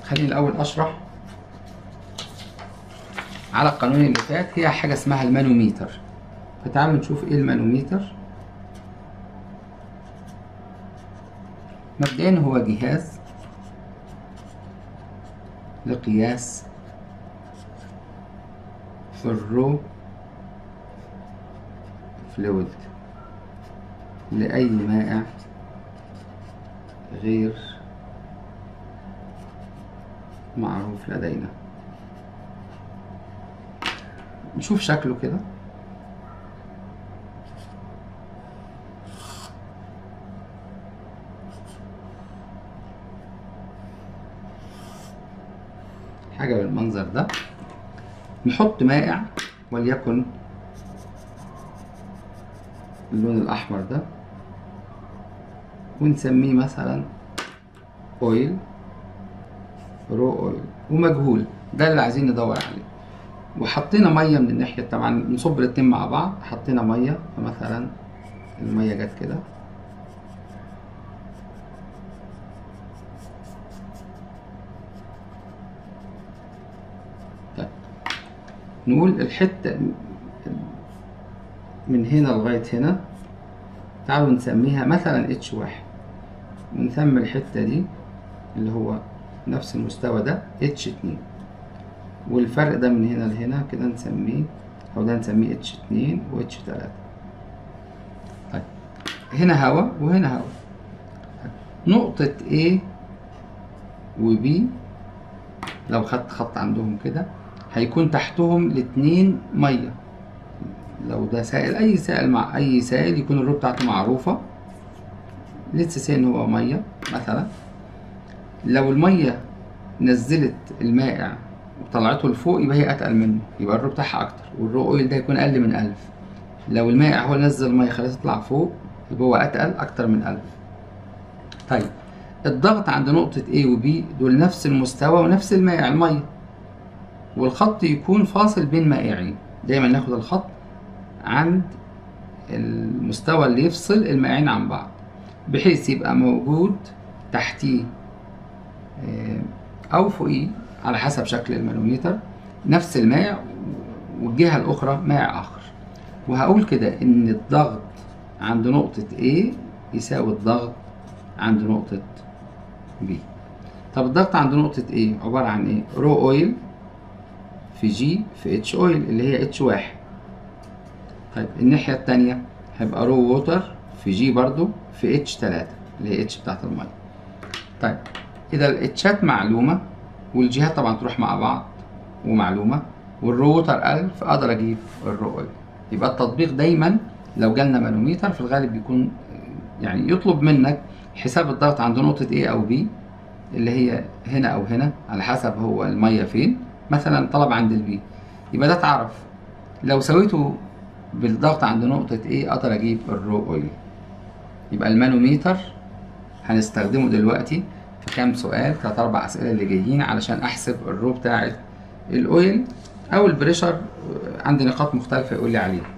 خليني الاول اشرح على القانون اللي فات هي حاجه اسمها المانوميتر فتعالوا نشوف ايه المانوميتر مبدئيا هو جهاز لقياس في الرو فلويد لأي مائع غير معروف لدينا نشوف شكله كده حاجة بالمنظر ده نحط مائع وليكن اللون الأحمر ده ونسميه مثلا أويل رو أويل ومجهول ده اللي عايزين ندور عليه وحطينا مية من الناحية طبعا نصب الاتنين مع بعض حطينا مية فمثلا المية جت كده طيب نقول الحتة من هنا لغاية هنا تعالوا نسميها مثلا اتش واحد ونسمي الحتة دي اللي هو نفس المستوى ده اتش اتنين والفرق ده من هنا لهنا كده نسميه أو ده نسميه اتش اتنين و اتش تلاتة طيب هنا هوا وهنا هوا نقطة A و B لو خدت خط عندهم كده هيكون تحتهم الاتنين مية لو ده سائل أي سائل مع أي سائل يكون الرو بتاعته معروفة لسه سي إن هو مية مثلا لو المية نزلت المائع وطلعته لفوق يبقى هي أتقل منه يبقى الرو بتاعها أكتر والرو أويل ده يكون أقل من ألف لو المائع هو نزل المية خليها تطلع فوق يبقى هو أتقل أكتر من ألف طيب الضغط عند نقطة A و B دول نفس المستوى ونفس المائع المية والخط يكون فاصل بين مائعين دايما ناخد الخط عند المستوى اللي يفصل المائعين عن بعض بحيث يبقى موجود تحتيه أو فوقيه على حسب شكل المانوميتر نفس المائع والجهة الأخرى مائع آخر وهقول كده إن الضغط عند نقطة A يساوي الضغط عند نقطة B طب الضغط عند نقطة A عبارة عن إيه؟ رو أويل في G في اتش أويل اللي هي اتش واحد طيب الناحية التانية هيبقى رو ووتر في جي برضو في اتش تلاتة اللي هي اتش بتاعت المية طيب إذا الاتشات معلومة والجهات طبعا تروح مع بعض ومعلومة والرو ووتر ألف أقدر أجيب الرو أويل يبقى التطبيق دايما لو جالنا مانوميتر في الغالب بيكون يعني يطلب منك حساب الضغط عند نقطة A أو B اللي هي هنا أو هنا على حسب هو المية فين مثلا طلب عند البي يبقى ده تعرف لو سويته بالضغط عند نقطة A أقدر أجيب الرو أويل يبقى المانوميتر هنستخدمه دلوقتي في كام سؤال تلات أربع أسئلة اللي جايين علشان أحسب الرو بتاعة الأويل أو البريشر عندي نقاط مختلفة يقول لي عليها